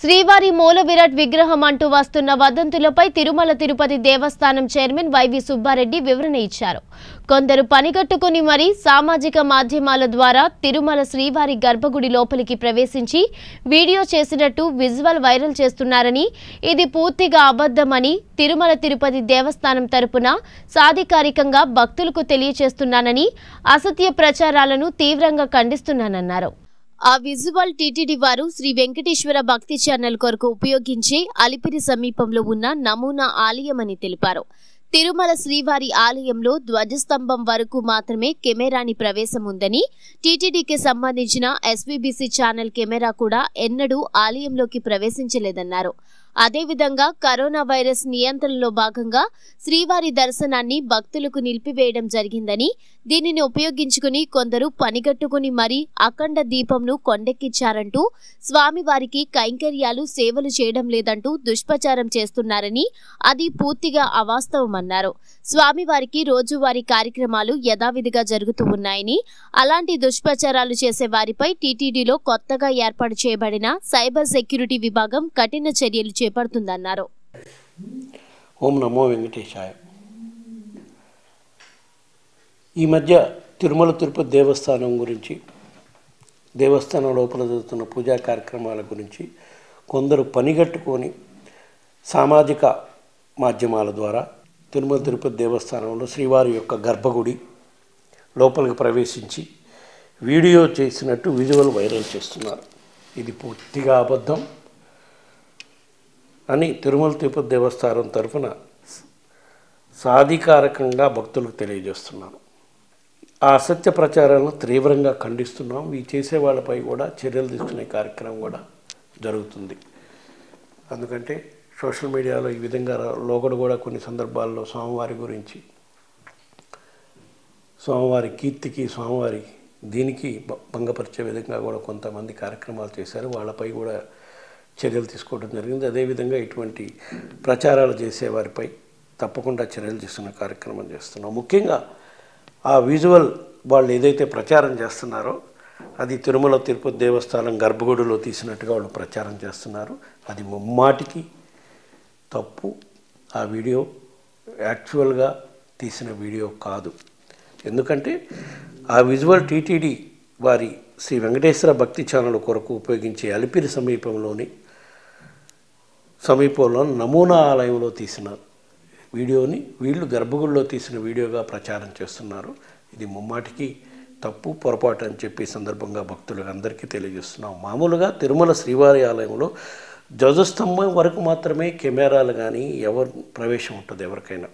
శ్రీవారి మూల విరాట్ విగ్రహం అంటూ వస్తున్న వదంతులపై తిరుమల తిరుపతి దేవస్థానం చైర్మన్ వైవి సుబ్బారెడ్డి వివరణ ఇచ్చారు కొందరు పనిగట్టుకుని మరీ సామాజిక మాధ్యమాల ద్వారా తిరుమల శ్రీవారి గర్భగుడి లోపలికి ప్రవేశించి వీడియో చేసినట్టు విజువల్ వైరల్ చేస్తున్నారని ఇది పూర్తిగా అబద్ధమని తిరుమల తిరుపతి దేవస్థానం తరపున సాధికారికంగా భక్తులకు తెలియచేస్తున్నానని అసత్య ప్రచారాలను తీవ్రంగా ఖండిస్తున్నానన్నారు ఆ విజువల్ టీటీడీ వారు శ్రీ వెంకటేశ్వర భక్తి ఛానల్ కొరకు ఉపయోగించే అలిపిరి సమీపంలో ఉన్న నమూనా ఆలయమని తెలిపారు తిరుమల శ్రీవారి ఆలయంలో ధ్వజస్తంభం వరకు మాత్రమే కెమెరాని ప్రవేశం ఉందని టీటీడీకి సంబంధించిన ఎస్వీబీసీ ఛానల్ కెమెరా కూడా ఎన్నడూ ఆలయంలోకి ప్రవేశించలేదన్నారు అదేవిధంగా కరోనా వైరస్ నియంత్రణలో భాగంగా శ్రీవారి దర్శనాన్ని భక్తులకు నిలిపివేయడం జరిగిందని దీనిని ఉపయోగించుకుని కొందరు పనిగట్టుకుని మరీ అఖండ దీపంను కొండెక్కించారంటూ స్వామివారికి కైంకర్యాలు సేవలు చేయడం లేదంటూ దుష్ప్రచారం చేస్తున్నారని అది పూర్తిగా అవాస్తవమన్నారు స్వామివారికి రోజువారీ కార్యక్రమాలు యథావిధిగా జరుగుతూ ఉన్నాయని అలాంటి దుష్ప్రచారాలు చేసే వారిపై టీటీడీలో కొత్తగా ఏర్పాటు చేయబడిన సైబర్ సెక్యూరిటీ విభాగం కఠిన చర్యలు చేపడుతుందన్నారు ఓం నమో వెంకటేశాయ ఈ మధ్య తిరుమల తిరుపతి దేవస్థానం గురించి దేవస్థానం లోపల జరుగుతున్న పూజా కార్యక్రమాల గురించి కొందరు పనిగట్టుకొని సామాజిక మాధ్యమాల ద్వారా తిరుమల తిరుపతి దేవస్థానంలో శ్రీవారి యొక్క గర్భగుడి లోపలికి ప్రవేశించి వీడియో చేసినట్టు విజువల్ వైరల్ చేస్తున్నారు ఇది పూర్తిగా అబద్ధం అని తిరుమల తిరుపతి దేవస్థానం తరఫున సాధికారకంగా భక్తులకు తెలియజేస్తున్నాను ఆ అసత్య ప్రచారాలను తీవ్రంగా ఖండిస్తున్నాం ఇవి చేసే వాళ్ళపై కూడా చర్యలు తీసుకునే కార్యక్రమం కూడా జరుగుతుంది ఎందుకంటే సోషల్ మీడియాలో ఈ విధంగా లోగడ కూడా కొన్ని సందర్భాల్లో స్వామివారి గురించి స్వామివారి కీర్తికి స్వామివారి దీనికి భ- భంగపరిచే విధంగా కూడా కొంతమంది కార్యక్రమాలు చేశారు వాళ్ళపై కూడా చర్యలు తీసుకోవడం జరిగింది అదేవిధంగా ఇటువంటి ప్రచారాలు చేసే వారిపై తప్పకుండా చర్యలు తీసుకునే కార్యక్రమం చేస్తున్నాం ముఖ్యంగా ఆ విజువల్ వాళ్ళు ఏదైతే ప్రచారం చేస్తున్నారో అది తిరుమల తిరుపతి దేవస్థానం గర్భగుడిలో తీసినట్టుగా వాళ్ళు ప్రచారం చేస్తున్నారు అది ముమ్మాటికి తప్పు ఆ వీడియో యాక్చువల్గా తీసిన వీడియో కాదు ఎందుకంటే ఆ విజువల్ టీటీడీ వారి శ్రీ వెంకటేశ్వర భక్తి ఛానల్ కొరకు ఉపయోగించే అలిపిరి సమీపంలోని సమీపంలో నమూనా ఆలయంలో తీసిన వీడియోని వీళ్ళు గర్భగుడిలో తీసిన వీడియోగా ప్రచారం చేస్తున్నారు ఇది ముమ్మాటికి తప్పు పొరపాటు అని చెప్పి ఈ సందర్భంగా భక్తులకు అందరికీ తెలియజేస్తున్నాం మామూలుగా తిరుమల శ్రీవారి ఆలయంలో ధ్వజస్తంభం వరకు మాత్రమే కెమెరాలు కానీ ఎవరు ప్రవేశం ఉంటుంది ఎవరికైనా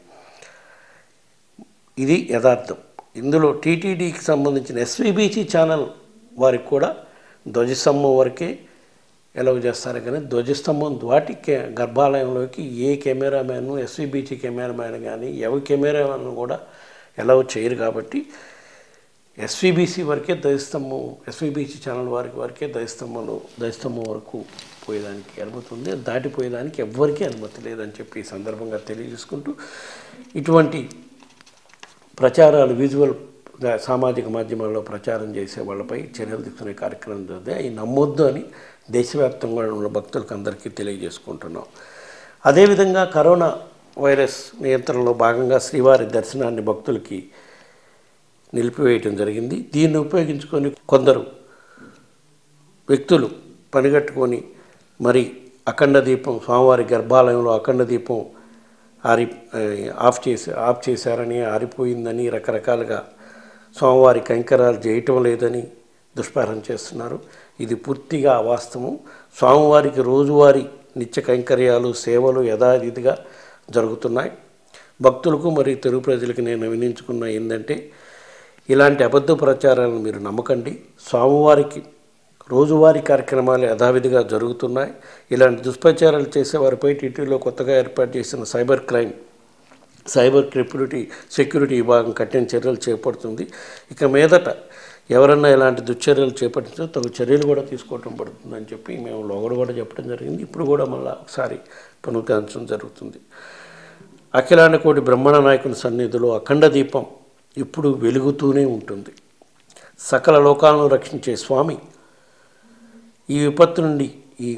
ఇది యథార్థం ఇందులో టీటీడీకి సంబంధించిన ఎస్వీబీసీ ఛానల్ వారికి కూడా ధ్వజస్తంభం వరకే ఎలవ్ చేస్తారు కానీ ధ్వజస్తంభం వాటి కే గర్భాలయంలోకి ఏ కెమెరామ్యాన్ ఎస్వీబీసీ కెమెరామ్యాన్ కానీ ఎవరి కెమెరామ్యాన్ కూడా ఎలవ్ చేయరు కాబట్టి ఎస్వీబీసీ వరకే ధ్వజస్తంభం ఎస్వీబీసీ ఛానల్ వారికి వరకే ధ్వజస్తంభంలో ధ్వజస్తంభం వరకు పోయేదానికి అనుమతి ఉంది దాటిపోయేదానికి ఎవ్వరికీ అనుమతి లేదని చెప్పి ఈ సందర్భంగా తెలియజేసుకుంటూ ఇటువంటి ప్రచారాలు విజువల్ సామాజిక మాధ్యమాల్లో ప్రచారం చేసే వాళ్ళపై చర్యలు తీసుకునే కార్యక్రమం జరుగుతుంది అవి నమ్మొద్దు అని దేశవ్యాప్తంగా ఉన్న భక్తులకు అందరికీ తెలియజేసుకుంటున్నాం అదేవిధంగా కరోనా వైరస్ నియంత్రణలో భాగంగా శ్రీవారి దర్శనాన్ని భక్తులకి నిలిపివేయటం జరిగింది దీన్ని ఉపయోగించుకొని కొందరు వ్యక్తులు పనిగట్టుకొని మరి అఖండ దీపం స్వామివారి గర్భాలయంలో అఖండ దీపం ఆరి ఆ, ఆఫ్ చేసి ఆఫ్ చేశారని ఆరిపోయిందని రకరకాలుగా స్వామివారి కైంకర్యాలు చేయటం లేదని దుష్ప్రచారం చేస్తున్నారు ఇది పూర్తిగా అవాస్తవం స్వామివారికి రోజువారీ నిత్య కైంకర్యాలు సేవలు యథావిధిగా జరుగుతున్నాయి భక్తులకు మరియు తెలుగు ప్రజలకు నేను వినించుకున్న ఏంటంటే ఇలాంటి అబద్ధ ప్రచారాలను మీరు నమ్మకండి స్వామివారికి రోజువారీ కార్యక్రమాలు యథావిధిగా జరుగుతున్నాయి ఇలాంటి దుష్ప్రచారాలు చేసే వారిపై టీటీలో కొత్తగా ఏర్పాటు చేసిన సైబర్ క్రైమ్ సైబర్ క్రిప్యూరిటీ సెక్యూరిటీ విభాగం కఠిన చర్యలు చేపడుతుంది ఇక మీదట ఎవరన్నా ఇలాంటి దుశ్చర్యలు చేపట్టించో తగు చర్యలు కూడా తీసుకోవటం పడుతుందని చెప్పి మేము లోగడ కూడా చెప్పడం జరిగింది ఇప్పుడు కూడా మళ్ళీ ఒకసారి పునరుద్ధరించడం జరుగుతుంది అఖిలాండ కోటి బ్రహ్మణ నాయకుని సన్నిధిలో అఖండ దీపం ఇప్పుడు వెలుగుతూనే ఉంటుంది సకల లోకాలను రక్షించే స్వామి ఈ విపత్తు నుండి ఈ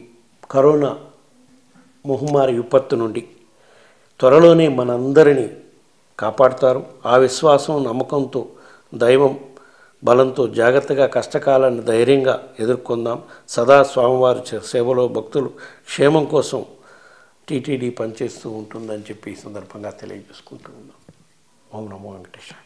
కరోనా మహమ్మారి విపత్తు నుండి త్వరలోనే మనందరినీ కాపాడుతారు ఆ విశ్వాసం నమ్మకంతో దైవం బలంతో జాగ్రత్తగా కష్టకాలాన్ని ధైర్యంగా ఎదుర్కొందాం సదా స్వామివారి చే- సేవలో భక్తులు క్షేమం కోసం టీటీడీ పనిచేస్తూ ఉంటుందని చెప్పి ఈ సందర్భంగా తెలియజేసుకుంటూ ఉన్నాం ఓం నమో వెంకటేశ్వర